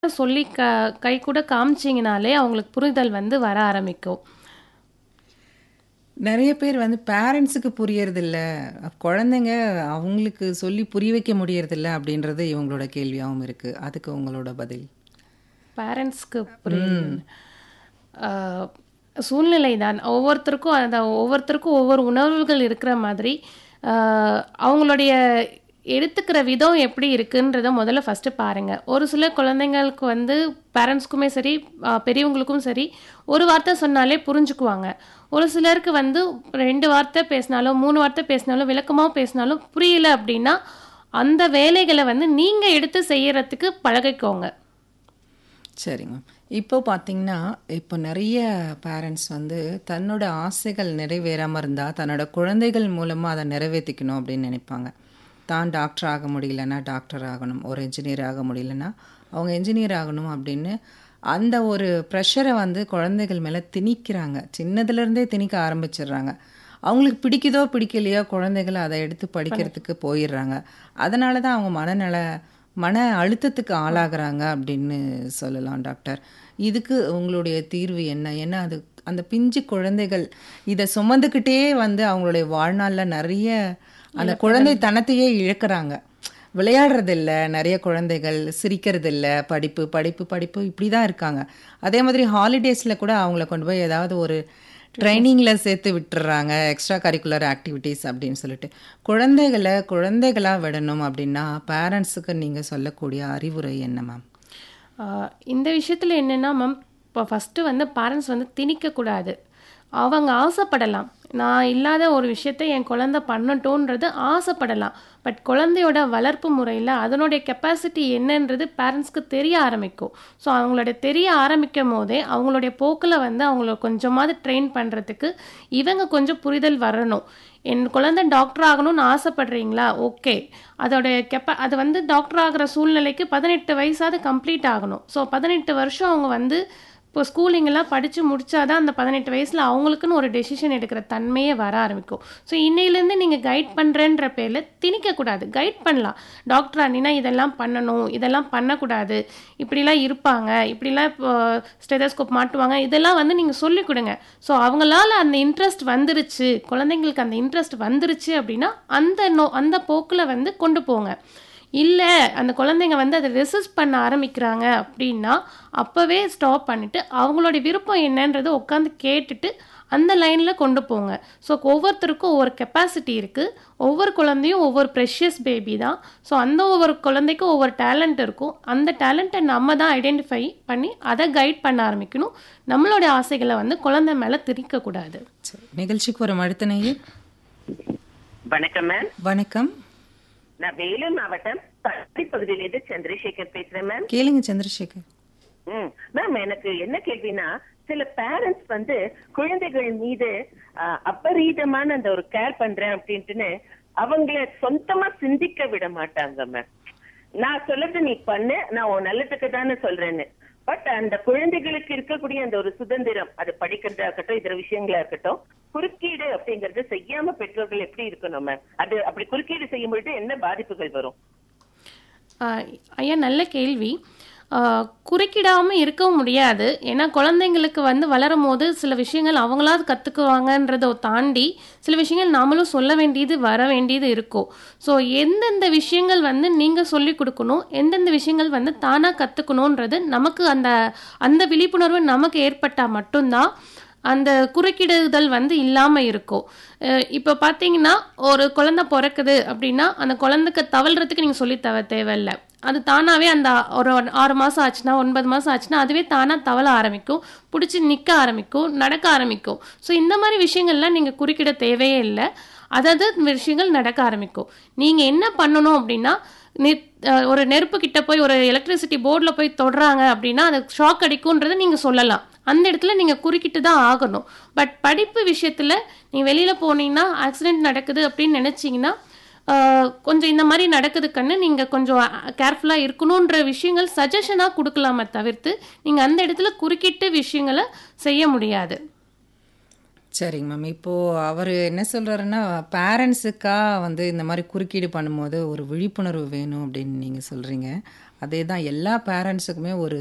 சொல்லி க கைக்கூட காமிச்சீங்கனாலே அவங்களுக்கு புரிதல் வந்து வர ஆரம்பிக்கும். நெறைய பேர் வந்து பேரண்ட்ஸுக்கு புரியறதில்ல. குழந்தைங்க அவங்களுக்கு சொல்லி புரிய வைக்க முடியறதில்ல அப்படின்றது இவங்களோட கேள்வியாவும் இருக்கு. அதுக்கு உங்களோட பதில்? பேரண்ட்ஸ்க்கு புரியுது. ஆ சூழ்நிலை தான். ஒவ்வொருத்தருக்கும் அந்த ஒவ்வொருத்தருக்கும் ஒவ்வொரு உணர்வுகள் இருக்கிற மாதிரி, ஆ அவங்களுடைய எடுத்துக்கிற விதம் எப்படி இருக்குன்றத முதல்ல ஃபர்ஸ்ட்டு பாருங்க. ஒரு சில குழந்தைங்களுக்கு வந்து பேரண்ட்ஸ்க்குமே சரி, அ பெரியவங்களுக்கும் சரி, ஒரு வார்த்தை சொன்னாலே புரிஞ்சுக்குவாங்க. ஒரு சிலருக்கு வந்து 2 வார்த்தை பேசினாலும், 3 வார்த்தை பேசினாலும், விளக்கமா பேசினாலும் புரியல அப்படின்னா, அந்த வேலைகள வந்து நீங்க எடுத்து செய்யறதுக்கு பழகிக்கோங்க. சரிங்க. இப்போ பார்த்தீங்கன்னா, இப்போ நெறைய பேரண்ட்ஸ் வந்து தன்னோட ஆசைகள் நிறைவேறாம இருந்தா, தன்னோட குழந்தைகள் மூலமா அத நிறைவேத்திக்கணும் அப்படின்னு நினைப்பாங்க. தான் டாக்டர் ஆக முடியலன்னா, டாக்டர் ஆகணும். ஒரு என்ஜினியர் ஆக முடியலன்னா, அவங்க என்ஜினியர் ஆகணும் அப்படின்னு, அந்த ஒரு ப்ரெஷர வந்து குழந்தைகள் மேல திணிக்கிறாங்க. சின்னதுலேருந்தே திணிக்க ஆரம்பிச்சுடுறாங்க. அவங்களுக்கு பிடிக்குதோ, பிடிக்கலையோ குழந்தைகள் அத எடுத்து படிக்கிறதுக்கு போயிடுறாங்க. அதனால தான் அவங்க மனநல மன அழுத்தத்துக்கு ஆளாகுறாங்க அப்படின்னு சொல்லலாம் டாக்டர். இதுக்கு உங்களுடைய தீர்வு என்ன? ஏன்னா அது அந்த பிஞ்சு குழந்தைகள் இத சுமந்துக்கிட்டே வந்து அவங்களுடைய வாழ்நாள்ல நெறைய அந்த குழந்தைத்தனத்தையே இழக்குறாங்க. விளையாடுறதில்ல நெறைய குழந்தைகள், சிரிக்கிறதில்ல, படிப்பு, படிப்பு, படிப்பு இப்படி தான் இருக்காங்க. அதே மாதிரி ஹாலிடேஸ்ல கூட அவங்கள கொண்டு போய் ஏதாவது ஒரு ட்ரெய்னிங்ல சேர்த்து விட்டுர்றாங்க. எக்ஸ்ட்ரா கரிக்குலர் ஆக்டிவிட்டீஸ் அப்படின்னு சொல்லிட்டு. குழந்தைகள குழந்தைகளா விடணும் அப்படின்னா, பேரண்ட்ஸுக்கு நீங்க சொல்லக்கூடிய அறிவுரை என்ன மேம்? ஆ இந்த விஷயத்துல என்னன்னா மேம், இப்போ ஃபர்ஸ்ட்டு வந்து பேரண்ட்ஸ் வந்து திணிக்கக்கூடாது. அவங்க ஆசைப்படலாம். நான் இல்லாத ஒரு விஷயத்த என் குழந்தை பண்ணட்டும்ன்றது ஆசைப்படலாம். பட் குழந்தையோட வளர்ப்பு முறையில அதனுடைய கெப்பாசிட்டி என்னன்றது பேரண்ட்ஸ்க்கு தெரிய ஆரம்பிக்கும். ஸோ அவங்களோட தெரிய ஆரம்பிக்கும்போதே, அவங்களுடைய போக்குல வந்து அவங்கள கொஞ்சமாவது ட்ரெயின் பண்றதுக்கு இவங்க கொஞ்சம் புரிதல் வரணும். என் குழந்தை டாக்டர் ஆகணும்னு ஆசைப்படுறீங்களா? ஓகே. அதோடைய கெப்பா அது வந்து டாக்டர் ஆகுற சூழ்நிலைக்கு 18 வயசாவது கம்ப்ளீட் ஆகணும். ஸோ 18 வருஷம் அவங்க வந்து இப்போ ஸ்கூலிங்கெல்லாம் படிச்சு முடிச்சா தான் அந்த 18 வயசுல அவங்களுக்குன்னு ஒரு டெசிஷன் எடுக்கிற தன்மையே வர ஆரம்பிக்கும். ஸோ இன்னையிலேருந்து நீங்க கைட் பண்றேன்ற பேர்ல திணிக்கக்கூடாது. கைட் பண்ணலாம். டாக்டர் ஆனீன்னா இதெல்லாம் பண்ணணும், இதெல்லாம் பண்ணக்கூடாது, இப்படிலாம் இருப்பாங்க, இப்படிலாம் இப்போ ஸ்டெதஸ்கோப் மாட்டுவாங்க, இதெல்லாம் வந்து நீங்க சொல்லிக் குடுங்க. ஸோ அவங்களால அந்த இன்ட்ரெஸ்ட் வந்துருச்சு, குழந்தைங்களுக்கு அந்த இன்ட்ரெஸ்ட் வந்துருச்சு அப்படின்னா, அந்த நோ அந்த போக்குல வந்து கொண்டு போங்க. இல்ல அந்த குழந்தைங்க வந்து அத ரெசிஸ்ட் பண்ண ஆரம்பிக்கிறாங்க அப்படின்னா, அப்பவே ஸ்டாப் பண்ணிட்டு, அவங்களுடைய விருப்பம் என்னன்றத உட்காந்து கேட்டுட்டு, அந்த லைன்ல கொண்டு போங்க. ஸோ ஒவ்வொருத்தருக்கும் ஒவ்வொரு கெப்பாசிட்டி இருக்கு. ஒவ்வொரு குழந்தையும் ஒவ்வொரு ப்ரெஷியஸ் பேபி தான். ஸோ அந்த ஒவ்வொரு குழந்தைக்கும் ஒவ்வொரு டேலண்ட் இருக்கும். அந்த டேலண்ட்ட நம்ம தான் ஐடென்டிஃபை பண்ணி, அத கைட் பண்ண ஆரம்பிக்கணும். நம்மளுடைய ஆசைகள வந்து குழந்தை மேல திணிக்கக்கூடாது. சரி. நிகழ்ச்சிக்கு வரும் அடுத்த நேயர். வணக்கம் மேம். வணக்கம். நான் வேலூர் மாவட்டம் பருத்தி பகுதியிலிருந்து சந்திரசேகர் பேசுறேன் மேம். கேளுங்க சந்திரசேகர். ம் மேம் எனக்கு என்ன கேள்வினா சில பேரண்ட்ஸ் வந்து குழந்தைகள் மீது அஹ், அபரீதமான அந்த ஒரு கேர் பண்றேன் அப்படின்ட்டுன்னு அவங்கள சொந்தமா சிந்திக்க விட மாட்டாங்க மேம். நான் சொல்றது நீ பண்ணு நான் உன் நல்லதுக்கு தானே சொல்றேன்னு பட் அந்த குழந்தைகளுக்கு இருக்கக்கூடிய அந்த ஒரு சுதந்திரம் அது படிக்கிறதா இருக்கட்டும் இதர விஷயங்களா இருக்கட்டும் குறுக்கீடு அப்படிங்கறது செய்யாம பெற்றோர்கள் எப்படி இருக்கணும் மேம் அது அப்படி குறுக்கீடு செய்யும் பொழுது என்ன பாதிப்புகள் வரும் ஆ, ஐயா நல்ல கேள்வி. ஆ, குறுக்கிடாம இருக்கவும் முடியாது. ஏன்னா குழந்தைங்களுக்கு வந்து வளரும்போது சில விஷயங்கள் அவங்களாவது கத்துக்குவாங்கன்றத தாண்டி, சில விஷயங்கள் நாமளும் சொல்ல வேண்டியது, வர வேண்டியது இருக்கும். ஸோ எந்தெந்த விஷயங்கள் வந்து நீங்க சொல்லிக் குடுக்கணும், எந்தெந்த விஷயங்கள் வந்து தானா கத்துக்கணுன்றது நமக்கு அந்த அந்த விழிப்புணர்வு நமக்கு ஏற்பட்டா மட்டும் தான், அந்த குறுக்கிடுதல் வந்து இல்லாம இருக்கும். அ இப்போ பார்த்தீங்கன்னா, ஒரு குழந்தை பொறக்குது அப்படின்னா, அந்த குழந்தைக்கு தவழ்றதுக்கு நீங்க சொல்லி தர தேவையில்ல. அது தானாவே அந்த ஒரு 6 மாசம் ஆச்சுன்னா, 9 மாசம் ஆச்சுன்னா, அதுவே தானா தவழ ஆரம்பிக்கும். புடிச்சு நிக்க ஆரம்பிக்கும், நடக்க ஆரம்பிக்கும். ஸோ இந்த மாரி விஷயங்கள்லாம் நீங்க குறுக்கிட தேவையே இல்ல. அதது விஷயங்கள் நடக்க ஆரம்பிக்கும். நீங்க என்ன பண்ணணும் அப்படின்னா, நெத் அ ஒரு நெருப்பு கிட்ட போய் ஒரு எலக்ட்ரிசிட்டி போர்ட்ல போய் தொடுறாங்க அப்படின்னா, அது ஷாக் அடிக்கும்ன்றத நீங்க சொல்லலாம். அந்த இடத்துல நீங்க குறுக்கிட்டு தான் ஆகணும். பட் படிப்பு விஷயத்துல நீங்க வெளியில போனீங்கன்னா, ஆக்சிடென்ட் நடக்குது அப்படின்னு நெனச்சீங்கன்னா, ஆ கொஞ்சம் இந்த மாரி நடக்குது கண்ணு, நீங்க கொஞ்சம் அ கேர்ஃபுல்லா இருக்கணுன்ற விஷயங்கள் சஜஷனா குடுக்கலாமே தவிர்த்து, நீங்க அந்த இடத்துல குறுக்கிட்டு விஷயங்கள செய்ய முடியாது. சரிங்க மேம் இப்போது அவர் என்ன சொல்கிறாருன்னா பேரண்ட்ஸுக்கா வந்து இந்த மாதிரி குறுக்கீடு பண்ணும்போது ஒரு விழிப்புணர்வு வேணும் அப்படின்னு நீங்கள் சொல்கிறீங்க அதே தான் எல்லா பேரண்ட்ஸுக்குமே ஒரு